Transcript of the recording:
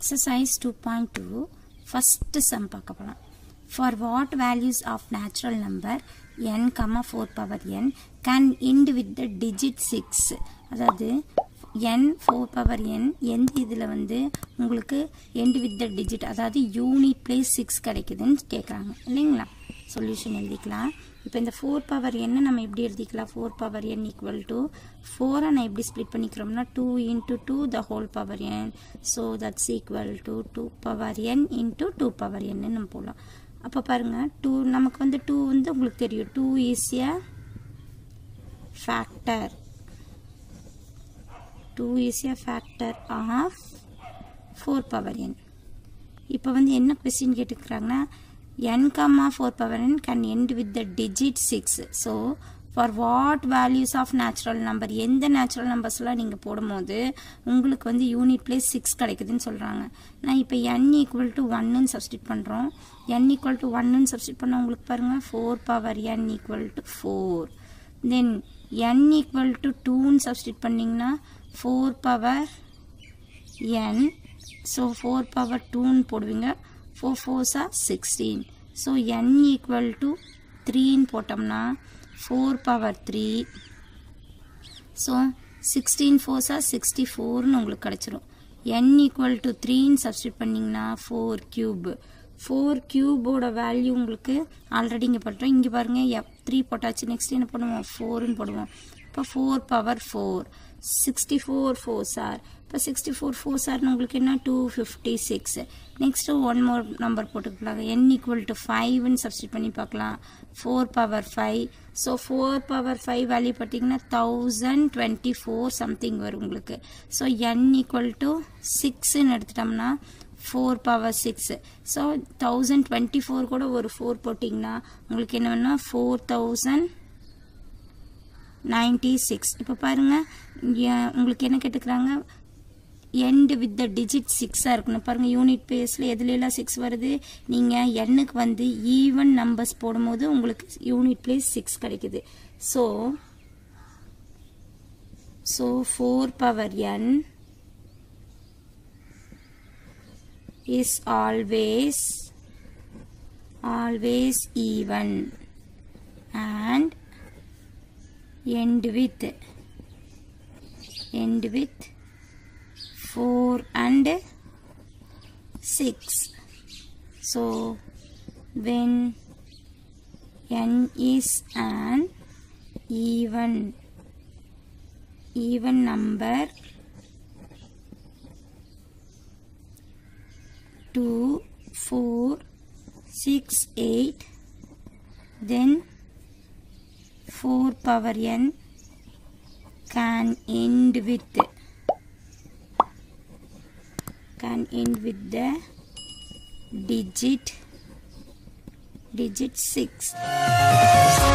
Exercise 2.2 first sum பார்க்க போலாம் For what values of natural number n, 4 power n can end with the digit 6 அதாவது n 4 power n எந்த இதில் வந்து உங்களுக்கு end with the digit அதாவது யூனிட் பிளேஸ் சிக்ஸ் கிடைக்குதுன்னு கேட்குறாங்க இல்லைங்களா சொல்யூஷன் எழுதிக்கலாம் இப்போ இந்த ஃபோர் பவர் என்ன நம்ம எப்படி எழுதிக்கலாம் four power n equal to ஃபோரை நான் எப்படி ஸ்ப்ளிட் பண்ணிக்கிறோம்னா two into two the whole power n so that's equal to two power n into two power என்னு நம்ம போடலாம் அப்போ பாருங்கள் டூ நமக்கு வந்து டூ வந்து உங்களுக்கு தெரியும் two is a factor two is a factor of four power n இப்போ வந்து என்ன கொஸ்டின் கேட்டுக்கிறாங்கன்னா n comma 4 power n can end with the digit 6 so for what values of natural number எந்த natural நம்பர்ஸ்லாம் நீங்கள் போடும்போது உங்களுக்கு வந்து யூனிட் பிளேஸ் சிக்ஸ் கிடைக்குதுன்னு சொல்கிறாங்க நான் இப்போ n ஈக்குவல் டு ஒன்னுன்னு சப்ஸ்டிட் பண்ணுறோம் n ஈக்குவல் டு ஒன்னுன்னு சப்ஸ்டிட் பண்ணால் உங்களுக்கு பாருங்கள் four power n equal to four then n equal to டூன்னு சப்ஸ்டிட் பண்ணிங்கன்னா four power n so four power டூன்னு போடுவீங்க ஃபோர் ஃபோர்ஸா sixteen so n equal to த்ரீன்னு போட்டோம்னா four power three so sixteen ஃபோர்ஸா சிக்ஸ்டி ஃபோர்னு உங்களுக்கு கிடச்சிரும் என் ஈக்குவல் டு த்ரீன்னு சப்ஸ்டியூட் பண்ணிங்கன்னா ஃபோர் கியூப் ஃபோர் கியூபோட வேல்யூ உங்களுக்கு ஆல்ரெடி இங்கே பண்ணுறோம் இங்கே பாருங்கள் எஃப் த்ரீ போட்டாச்சு நெக்ஸ்ட் என்ன பண்ணுவோம் ஃபோர்னு போடுவோம் இப்போ four power four sixty four four சார் இப்போ சிக்ஸ்டி ஃபோர் ஃபோர் சார்னு உங்களுக்கு என்ன two fifty six next one more number போட்டுக்கலாம் என் ஈக்குவல் டு ஃபைவ்னு சப்ஸ்டியூட் பண்ணி பார்க்கலாம் four power five so four power five value பார்த்தீங்கன்னா தௌசண்ட் டுவெண்ட்டி ஃபோர் சம்திங் வரும் உங்களுக்கு ஸோ என் ஈக்குவல் டு சிக்ஸ்ன்னு எடுத்துட்டோம்னா four power six so thousand twenty four கூட ஒரு ஃபோர் போட்டிங்கன்னா உங்களுக்கு என்ன வேணும்னா ஃபோர் தௌசண்ட் நைன்டி சிக்ஸ் இப்போ பாருங்கள் உங்களுக்கு என்ன கேட்டுக்கிறாங்க எண்டு வித் த டிஜிட் சிக்ஸாக இருக்கணும் பாருங்கள் யூனிட் பேஸில் எதுலெல்லாம் சிக்ஸ் வருது நீங்கள் எண்ணுக்கு வந்து ஈவன் நம்பர்ஸ் போடும்போது உங்களுக்கு யூனிட் பிளேஸ் சிக்ஸ் கிடைக்குது so so four power N is always always even and end with end with 4 and 6 so when n is an even even number 2 4 6 8 then 4 power n can end with can end with the digit digit 6